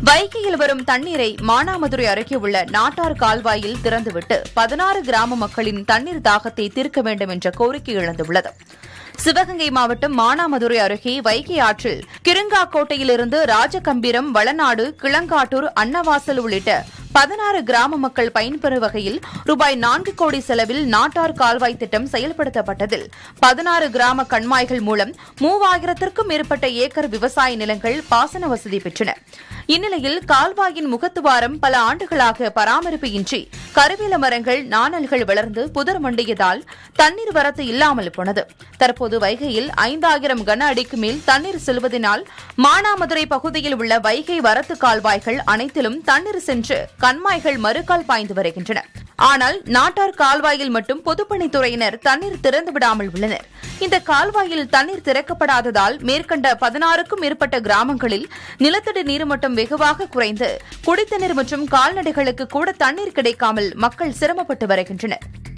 வைகையில் வரும் தண்ணீரை மானாமதுரை அருகே உள்ள நாட்டார் கால்வாயில் திறந்துவிட்டு பதினாறு கிராம மக்களின் தண்ணீர் தாகத்தை தீர்க்க வேண்டும் என்ற கோரிக்கை எழுந்துள்ளது சிவகங்கை மாவட்டம் மானாமதுரை அருகே வைகை ஆற்றில் கிருங்காக்கோட்டையிலிருந்து ராஜகம்பீரம் வளநாடு கிளங்காட்டூர் அன்னவாசல் உள்ளிட்ட பதினாறு கிராம மக்கள் பயன்பெறும் வகையில் ரூபாய் நான்கு கோடி செலவில் நாட்டார் கால்வாய் திட்டம் செயல்படுத்தப்பட்டதில் பதினாறு கிராம கண்மாய்கள் மூலம் மூவாயிரத்திற்கும் மேற்பட்ட ஏக்கர் விவசாய நிலங்கள் பாசன வசதி பெற்றன இந்நிலையில் கால்வாயின் முகத்துவாரம் பல ஆண்டுகளாக பராமரிப்பு இன்றி கருவேல மரங்கள் நாணல்கள் வளர்ந்து புதர் மண்டியதால் தண்ணீர் வரத்து இல்லாமல் போனது தற்போது வைகையில் ஐந்தாயிரம் கன அடிக்கு மேல் தண்ணீர் செல்வதனால் மானாமதுரை பகுதியில் உள்ள வைகை வரத்து கால்வாய்கள் அனைத்திலும் தண்ணீர் சென்று கண்மாய்கள் மறுகால் பாய்ந்து வருகின்றன ஆனால் நாட்டார் கால்வாயில் மட்டும் பொதுப்பணித்துறையினர் தண்ணீர் திறந்து விடாமல் உள்ளனர் இந்த கால்வாயில் தண்ணீர் திறக்கப்படாததால் மேற்கண்ட பதினாறுக்கும் மேற்பட்ட கிராமங்களில் நிலத்தடி நீர்மட்டம் வெகுவாக குறைந்து குடித்தண்ணீர் மற்றும் கால்நடைகளுக்கு கூட தண்ணீர் கிடைக்காமல் மக்கள் சிரமப்பட்டு வருகின்றனர்